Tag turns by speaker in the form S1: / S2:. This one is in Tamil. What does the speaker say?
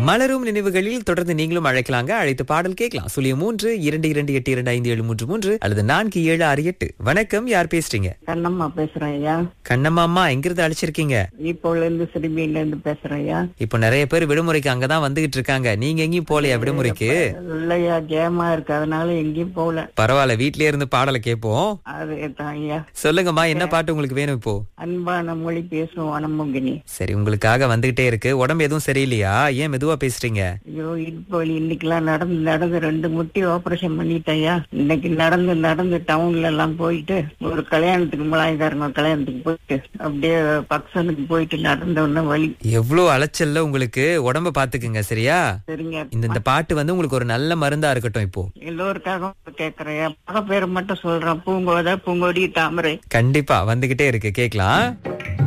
S1: மலரும் நினைவுகளில் தொடர்ந்து நீங்களும் அழைக்கலாங்க அழைத்து பாடல் கேட்கலாம் சுழிய மூன்று இரண்டு இரண்டு எட்டு இரண்டு ஐந்து ஏழு மூன்று மூன்று அல்லது நான்கு ஏழு ஆறு எட்டு வணக்கம் யார் பேசுறீங்க
S2: கண்ணம்மா பேசுறேன் ஐயா
S1: கண்ணம்மா அம்மா எங்கிருந்து அழைச்சிருக்கீங்க
S2: இப்போல இருந்து சிறுமியில இருந்து பேசுறேன் ஐயா
S1: இப்போ நிறைய பேர் விடுமுறைக்கு அங்கதான் வந்துகிட்டு இருக்காங்க நீங்க எங்கேயும் போலையா விடுமுறைக்கு
S2: இல்லையா ஜெயமா இருக்கு அதனால எங்கேயும் போகல
S1: பரவாயில்ல வீட்லயே இருந்து பாடலை கேட்போம்
S2: அது தான் ஐயா
S1: சொல்லுங்கம்மா என்ன பாட்டு உங்களுக்கு வேணும் இப்போ
S2: அன்பான மொழி பேசும் வனமுகினி
S1: சரி உங்களுக்காக வந்துகிட்டே இருக்கு உடம்பு எதுவும் சரியில்லையா ஏன் மெதுவா பேசுறீங்க
S2: ஐயோ இடுப்பு வலி இன்னைக்கெல்லாம் நடந்து நடந்து ரெண்டு முட்டி ஆபரேஷன் பண்ணிட்டேயா இன்னைக்கு நடந்து நடந்து டவுன்ல எல்லாம் போயிட்டு ஒரு கல்யாணத்துக்கு மலாய்க்காரங்க கல்யாணத்துக்கு போயிட்டு அப்படியே பக்சனுக்கு போயிட்டு நடந்த உடனே வலி
S1: எவ்வளவு அலைச்சல்ல உங்களுக்கு உடம்ப பாத்துக்குங்க சரியா
S2: சரிங்க
S1: இந்த இந்த பாட்டு வந்து உங்களுக்கு ஒரு நல்ல மருந்தா இருக்கட்டும் இப்போ
S2: எல்லோருக்காகவும் கேக்குறேன் மக பேரை மட்டும் சொல்றேன் பூங்கோதை பூங்கொடி தாமரை
S1: கண்டிப்பா வந்துகிட்டே இருக்கு கேக்கலாம்